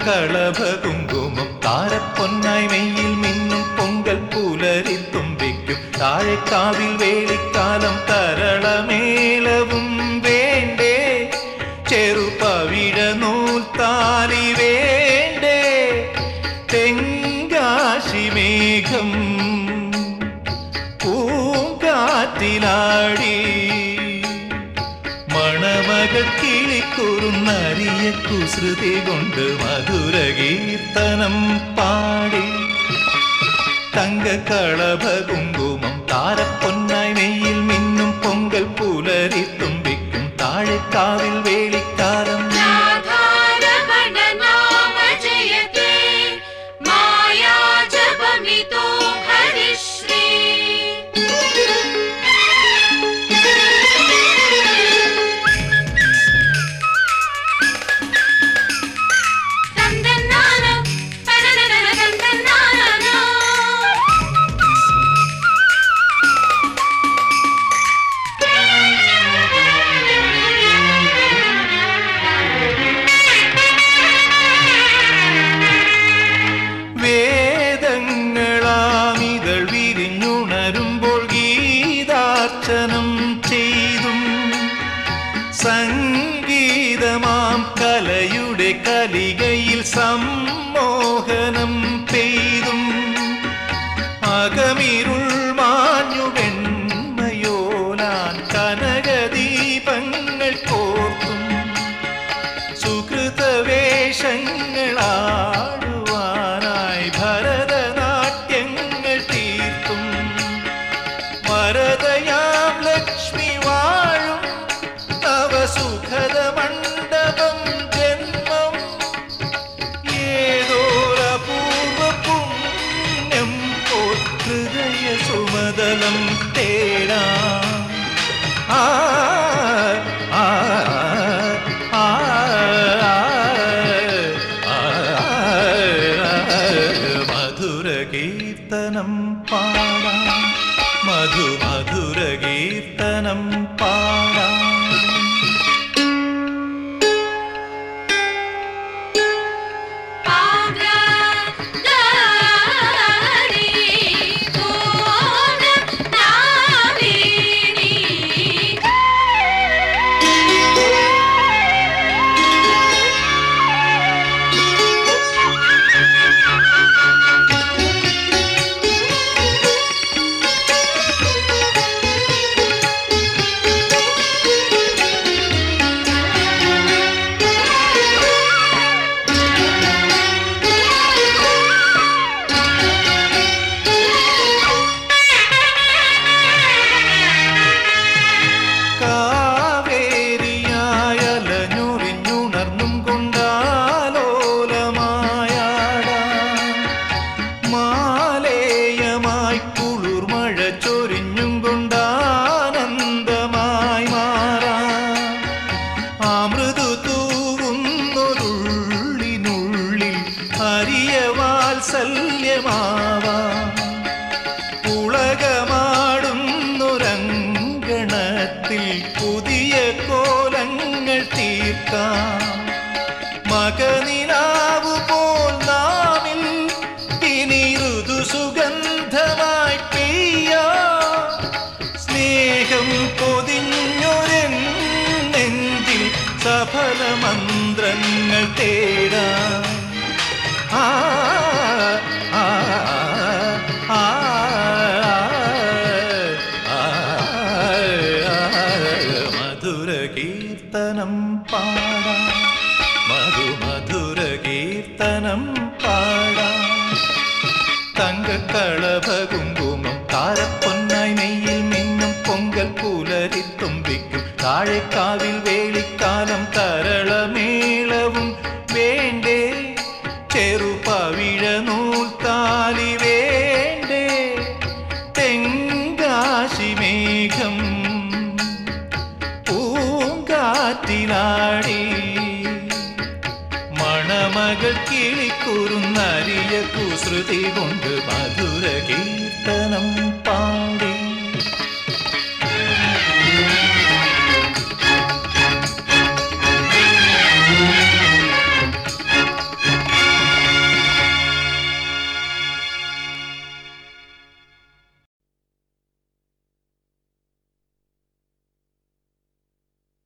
തങ്കക്കളഭ കുങ്കുമം താരപ്പൊന്നായി മെയ്യിൽ മിന്നും പൊങ്കൽ പുലരി തുമ്പിക്കും താഴെക്കാവിൽ വേളിക്കാലം തരളമേളവും വേണ്ടേ ചെറുപവിഴ നൂൽത്താലി വേണ്ടേ തെങ്കാശി മേഘം പൂങ്കാറ്റിലാടി മണമകൾ കിളിക്കുറുന്നറിയ കുസൃതി കൊണ്ട് മധുര കീർത്തനം പാടി തങ്കക്കളഭ കുങ്കുമം താരപ്പൊന്നായി മെയ്യിൽ മിന്നും പൊങ്കൽ പുലരി തുമ്പിക്കും താഴെക്കാവിൽ വേളിക്കാലം राधारमण नाम जयते माया जपमितो हरिश्री तन्दन्नाना तनननन तन्दन्नाना വേദങ്ങളാമിതൾ വിരിഞ്ഞുണരുമ്പോൾ ഗീതാർച്ചനം ചെയ്തും സംഗീതമാം കലയുടെ കലികയിൽ സമ്മോഹനം പെയ്തും അകമിരുൾ മാഞ്ഞു വെണ്മയോലാൻ കനകദീപങ്ങൾ കോർത്തും സുഹൃതവേഷങ്ങളാടുവാനായി ഭരതനാട്യങ്ങൾ തീർത്തും വരദയാം ലക്ഷ്മി വാഴും തവ സുഖത മണ്ഡപം ജന്മം ഏതോരപൂർവ പുണ്യം പോൽ ഹൃദയ സുമതലം തേടാം ആ ആ ആ മധുര കീർത്തനം പാടാം മധു മധുര കീർത്തനം പാടാം पाग्रादारी तोन नावेनी കാവേരിയായലഞ്ഞുറിഞ്ഞുണർന്നും കൊണ്ടാലോലമായാടാം മാലേയമായി കുളിർമഴ ചൊരിഞ്ഞും കൊണ്ടാനന്ദമായി മാറാം അമൃതു തൂവുന്നൊരുള്ളിനുള്ളിൽ ഹരിയ വാത്സല്യമാവാം ഉളകമാടുന്നൊരങ്കണത്തിൽ പുതിയ കോലങ്ങൾ തീർക്കാം മകനിലാവു പോൽ നാമിൽ ഇനി ഋതു സുഗന്ധമായി പെയ്യാം സ്നേഹം പൊതിഞ്ഞൊരൻ നെഞ്ചിൽ സഫല മന്ത്രങ്ങൾ തേടാം ആ ആ ആ മധുര കീർത്തനം പാടാം മധു മധുര കീർത്തനം പാടാം തങ്കക്കളഭ കുങ്കുമം താരപ്പൊന്നായി മെയ്യിൽ മിന്നും പൊങ്കൽ പുലരി തുമ്പിക്കും താഴെക്കാവിൽ വേളിക്കാലം തരളമേളവും വേണ്ടേ ചെറുപവിഴ നൂൽത്താലി വേണ്ടേ തെങ്കാശി മേഘം പൂങ്കാറ്റിലാടി മണമകൾ കിളിക്കുറുന്നരിയ കുസൃതി കൊണ്ട് മധുര കീർത്തനം പാടി